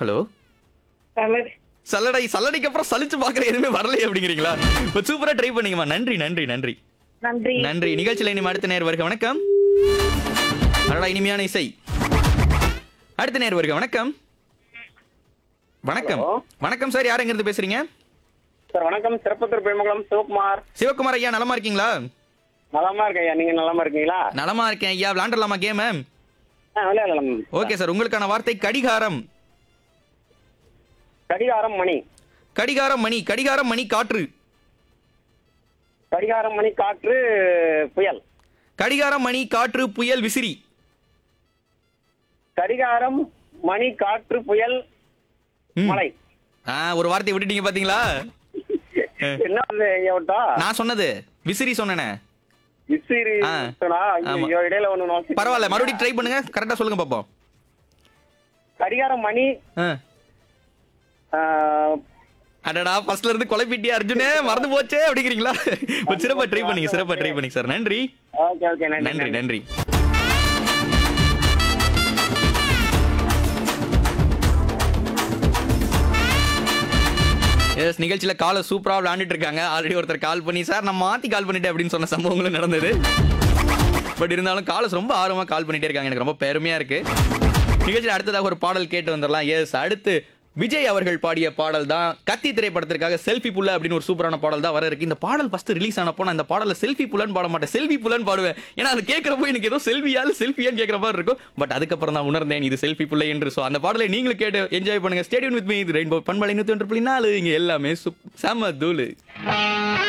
Hello சல்லடை சல்லடை சல்லடைக்கு அப்புறம் சலிச்சு பாக்குற எதுவுமே வரலையே அப்படிங்கிறீங்களா இப்போ சூப்பரா ட்ரை பண்ணீங்கம்மா நன்றி நன்றி நன்றி நன்றி நன்றி நிகழ்ச்சியில் இனிமே அடுத்த நேர் வருக வணக்கம் அடடா இனிமையான இசை அடுத்த நேர் வருக வணக்கம் வணக்கம் Hello. வணக்கம் சார் யார் எங்கிருந்து பேசுறீங்க சார் வணக்கம் சிறப்பத்தூர் பெருமங்கலம் சிவகுமார் சிவகுமார் ஐயா நலமா இருக்கீங்களா நலமா இருக்கேன் ஐயா நீங்க நலமா இருக்கீங்களா நலமா இருக்கேன் ஐயா விளாண்டலாமா கேம் ஆ விளையாடலாம் ஓகே சார் உங்களுக்கான வார்த்தை கடிகாரம் கடிகாரம் மணி கடிகாரம் மணி கடிகாரம் மணி காற்று கடிகாரம் மணி காற்று புயல் கடிகாரம் மணி காற்று புயல் விசிறி கடிகாரம் மணி காற்று புயல் ம். மழை ஆ ஒரு வார்த்தையை விட்டுட்டீங்க பாத்தீங்களா என்ன வந்து ஐயா விட்டா நான் சொன்னது விசிறி சொன்னேனே விசிறி ஆ. சொன்னா, ஆமா. ஐயோ, இடையில ஒண்ணு நோக்கி- பரவாயில்ல மறுபடியும் ட்ரை பண்ணுங்க கரெக்டா சொல்லுங்க பாப்போம் கடிகாரம் மணி ஆ. ஆ, அடடா ஃபர்ஸ்ட்ல இருந்து குழப்பிட்டியா அர்ஜுனே மறந்து போச்சே அப்படிங்கிறீங்களா ஒரு சிறப்பா ட்ரை பண்ணீங்க சிறப்பா ட்ரை பண்ணீங்க சார் நன்றி ஓகே ஓகே நன்றி நன்றி நன்றி எஸ் நிகழ்ச்சியில காலை சூப்பரா விளையாண்டுட்டு இருக்காங்க ஆல்ரெடி ஒருத்தர் கால் பண்ணி சார் நான் மாத்தி கால் பண்ணிட்டேன் அப்படின்னு சொன்ன சம்பவங்களும் நடந்தது பட் இருந்தாலும் காலஸ் ரொம்ப ஆர்வமா கால் பண்ணிட்டே இருக்காங்க எனக்கு ரொம்ப பெருமையா இருக்கு நிகழ்ச்சியில் அடுத்ததாக ஒரு பாடல் கேட்டு வந்துடலாம் எஸ் அடுத்து விஜய் அவர்கள் பாடிய பாடல் தான் கத்தி திரைப்படத்திற்காக செல்ஃபி புள்ள அப்படின்னு ஒரு சூப்பரான பாடல் தான் வர இருக்கு இந்த பாடல் ஃபர்ஸ்ட் ரிலீஸ் ஆனப்போ நான் இந்த பாடல செல்ஃபி புல்லன்னு பாட மாட்டேன் செல்ஃபி புல்லன்னு பாடுவேன் ஏன்னா அது கேட்கறப்போ எனக்கு ஏதோ செல்ஃபியால் செல்ஃபியான்னு கேட்கற மாதிரி இருக்கும் பட் அதுக்கப்புறம் தான் உணர்ந்தேன் இது செல்ஃபி புள்ள என்று ஸோ அந்த பாடலை நீங்களும் கேட்டு என்ஜாய் பண்ணுங்க ஸ்டேடியம் வித் மீ இது ரெயின்போ பண்பலை நூற்றி ஒன்று புள்ளி நாலு இங்க எல்லாமே சுப்- செம தூளு